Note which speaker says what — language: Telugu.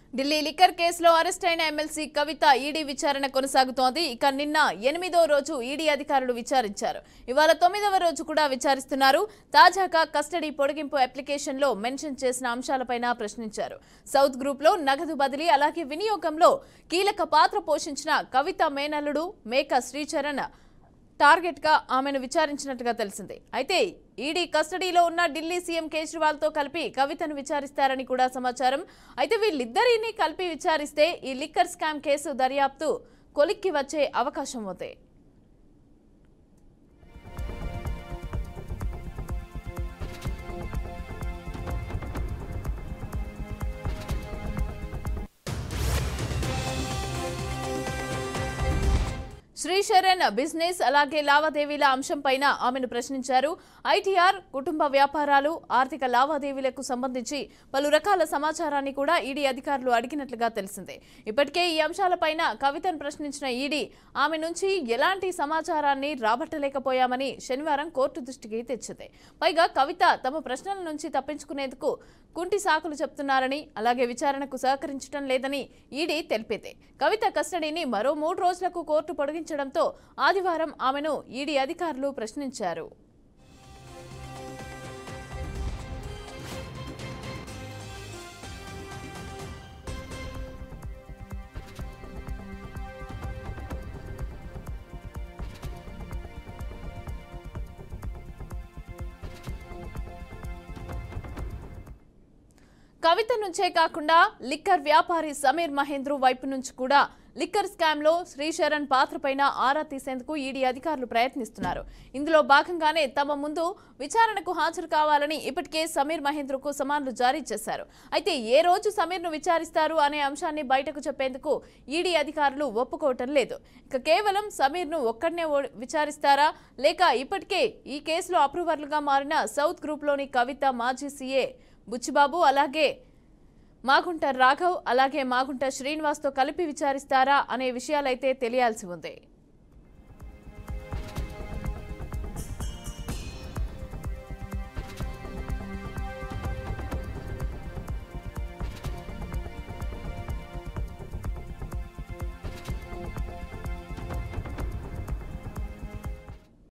Speaker 1: ఢిల్లీ లిక్కర్ కేసులో అరెస్ట్ అయిన ఎమ్మెల్సీ కవిత ఈడీ విచారణ కొనసాగుతోంది ఇక నిన్న ఎనిమిదో రోజు ఈడీ అధికారులు విచారించారు ఇవాళ తొమ్మిదవ రోజు కూడా విచారిస్తున్నారు తాజాగా కస్టడీ పొడిగింపు అప్లికేషన్లో మెన్షన్ చేసిన అంశాలపైన ప్రశ్నించారు సౌత్ గ్రూప్లో నగదు బదిలీ అలాగే వినియోగంలో కీలక పాత్ర పోషించిన కవిత మేనల్లుడు మేక శ్రీచరణ్ టార్గెట్ గా ఆమెను విచారించినట్టుగా తెలిసింది అయితే ఈడీ కస్టడీలో ఉన్న ఢిల్లీ సీఎం కేజ్రీవాల్ తో కలిపి కవితను విచారిస్తారని కూడా సమాచారం అయితే వీళ్ళిద్దరిని కలిపి విచారిస్తే ఈ లిక్కర్ స్కామ్ కేసు దర్యాప్తు కొలిక్కి వచ్చే అవకాశం ఉంది శ్రీశరణ్ బిజినెస్ అలాగే లావాదేవీల అంశంపైన ఆమెను ప్రశ్నించారు ఐటీఆర్ కుటుంబ వ్యాపారాలు ఆర్థిక లావాదేవీలకు సంబంధించి పలు రకాల సమాచారాన్ని కూడా ఈడీ అధికారులు అడిగినట్లుగా తెలిసిందే ఇప్పటికే ఈ అంశాలపైన కవితను ప్రశ్నించిన ఈడీ ఆమె నుంచి ఎలాంటి సమాచారాన్ని రాబట్టలేకపోయామని శనివారం కోర్టు దృష్టికి తెచ్చింది పైగా కవిత తమ ప్రశ్నల నుంచి తప్పించుకునేందుకు కుంటి సాకులు చెప్తున్నారని అలాగే విచారణకు సహకరించడం లేదని ఈడీ తెలిపింది కవిత కస్టడీని మరో మూడు రోజులకు కోర్టు పొడిగించడంతో ఆదివారం ఆమెను ఈడీ అధికారులు ప్రశ్నించారు కవిత నుంచే కాకుండా లిక్కర్ వ్యాపారి సమీర్ మహేంద్రు వైపు నుంచి కూడా లిక్కర్ స్కామ్ లో శ్రీశరణ్ పాత్రపైన ఆరా తీసేందుకు ఈడీ అధికారులు ప్రయత్నిస్తున్నారు ఇందులో భాగంగానే తమ ముందు విచారణకు హాజరు కావాలని ఇప్పటికే సమీర్ మహేంద్రకు సమాన్లు జారీ చేశారు అయితే ఏ రోజు సమీర్ను విచారిస్తారు అనే అంశాన్ని బయటకు చెప్పేందుకు ఈడీ అధికారులు ఒప్పుకోవటం లేదు ఇక కేవలం సమీర్ను ఒక్కడనే ఓ- విచారిస్తారా లేక ఇప్పటికే ఈ కేసులో అప్రూవర్లుగా మారిన సౌత్ గ్రూప్లోని కవిత మాజీ సీఏ బుచ్చిబాబు అలాగే మాగుంట రాఘవ్ అలాగే మాగుంట శ్రీనివాస్తో కలిపి విచారిస్తారా అనే విషయాలైతే తెలియాల్సి ఉంది